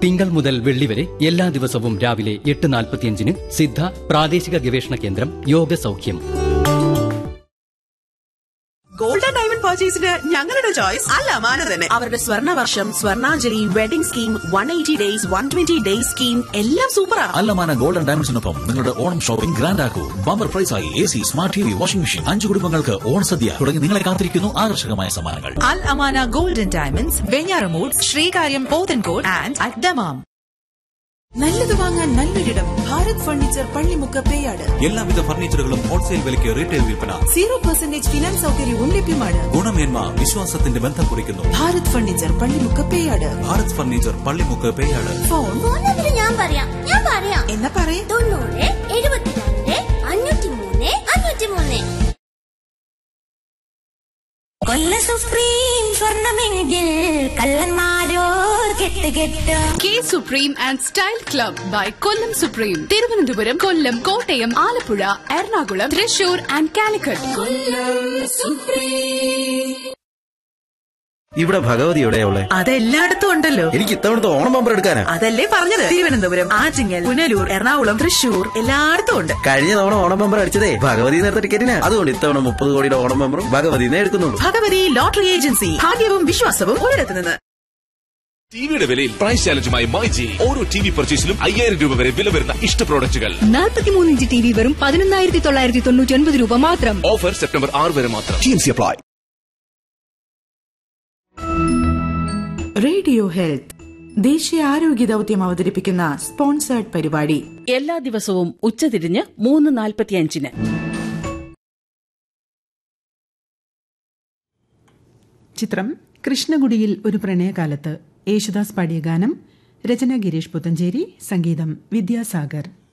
തിങ്കൾ മുതൽ വെള്ളി വരെ എല്ലാ ദിവസവും രാവിലെ എട്ട് നാൽപ്പത്തിയഞ്ചിന് സിദ്ധ പ്രാദേശിക ഗവേഷണ കേന്ദ്രം യോഗ സൗഖ്യം ഗോൾഡൻ ഡയമണ്ട് പർച്ചേസിന് ഞങ്ങളുടെ ചോയ്സ് അല്ല മാന തന്നെ അവരുടെ സ്വർണ്ണ വർഷം Swarnanjali wedding scheme one eighty days one twenty days scheme എല്ലാം സൂപ്പറാ അല്ലമാന ഗോൾഡൻ ഡയമണ്ട്സിനൊപ്പം നിങ്ങളുടെ ഓണം ഷോപ്പിംഗ് ഗ്രാൻഡ് ആക്കൂ ബമ്പർ പ്രൈസായി A C smart T V washing machine അഞ്ചു കുടുംബങ്ങൾക്ക് ഓണസദ്യ തുടങ്ങി നിങ്ങളെ കാത്തിരിക്കുന്നു ആകർഷകമായ സമ്മാനങ്ങൾ Al Amana Golden Diamonds, Venyaramud, Srikariyam Pothencourt and at Damam. നല്ലത് വാങ്ങാൻ നല്ലൊരിടം ഭാരത് ഫർണിച്ചർ പള്ളിമുക്ക് പേയാട് എല്ലാവിധ ഫർണിച്ചറുകളും ഹോൾസെയിൽ വിലയ്ക്ക് റീറ്റെയിൽ വിൽപ്പന സീറോ പെർസെന്റേജ് ഫിനാൻസ് സൗകര്യവും ലഭ്യമാണ് ഗുണമേന്മ വിശ്വാസത്തിന്റെ ബന്ധം കുറിക്കുന്നു Bharat furniture Pallimukku Peyad Bharat furniture Pallimukku Peyad phone phone number ഞാൻ പറയാം ഞാൻ പറയാം എന്നാ പറയേ തൊണ്ണൂറ് എഴുപത്തിരണ്ട് അഞ്ഞൂറ്റി മൂന്ന് അഞ്ഞൂറ്റി മൂന്ന് കൊല്ല സുപ്രീം സ്വർണമെങ്കിൽ കള്ളന്മാരോർ കെട്ട് കെട്ട് K supreme and style club by Kollam supreme Thiruvananthapuram Kollam Kottayam Alappuzha Ernakulam Thrissur and Calicut ഇവിടെ ഭഗവതി എവിടെയുള്ള അതെല്ലായിടത്തും ഉണ്ടല്ലോ എനിക്ക് ഇത്തവണത്തെ ഓണം പമ്പർ എടുക്കാനാ അതല്ലേ പറഞ്ഞത് തിരുവനന്തപുരം ആറ്റിങ്ങൽ പുനലൂർ എറണാകുളം തൃശൂർ എല്ലായിടത്തും ഉണ്ട് കഴിഞ്ഞ തവണ ഓണം പമ്പർ അടിച്ചതേ ഭഗവതി നേരത്തെ ടിക്കറ്റിനാ അതുകൊണ്ട് ഇത്തവണ മുപ്പത് കോടിയുടെ ഓണം പമ്പറും ഭഗവതിനെ എടുക്കുന്നുള്ളൂ ഭഗവതി ലോട്ടറി ഏജൻസി ഭാഗ്യവും വിശ്വാസവും ഒരിടത്ത് നിന്ന് ടിവിയുടെ വിലയിൽ പ്രൈസ് ചാലഞ്ചുമായി മൈജി ഓരോ ടി വി പർച്ചേസിലും അയ്യായിരം രൂപ വരെ വില വരുന്ന ഇഷ്ട പ്രോഡക്റ്റുകൾ നാൽപ്പത്തിമൂന്ന് ഇഞ്ച് ടി വി വെറും പതിനൊന്നായിരത്തി തൊള്ളായിരത്തി തൊണ്ണൂറ്റി ഒൻപത് രൂപ മാത്രം ഓഫർ സെപ്റ്റംബർ ആറ് വരെ മാത്രം ടി അപ്ലൈ റേഡിയോ ഹെൽത്ത് ദേശീയ ആരോഗ്യ ദൗത്യം അവതരിപ്പിക്കുന്ന സ്പോൺസേർഡ് പരിപാടി എല്ലാ ദിവസവും ഉച്ചതിരിഞ്ഞ് മൂന്ന് നാൽപ്പത്തിയഞ്ചിന് ചിത്രം കൃഷ്ണകുടിയിൽ ഒരു പ്രണയകാലത്ത് യേശുദാസ് പാടിയ ഗാനം രചന ഗിരീഷ് പുത്തഞ്ചേരി സംഗീതം വിദ്യാസാഗർ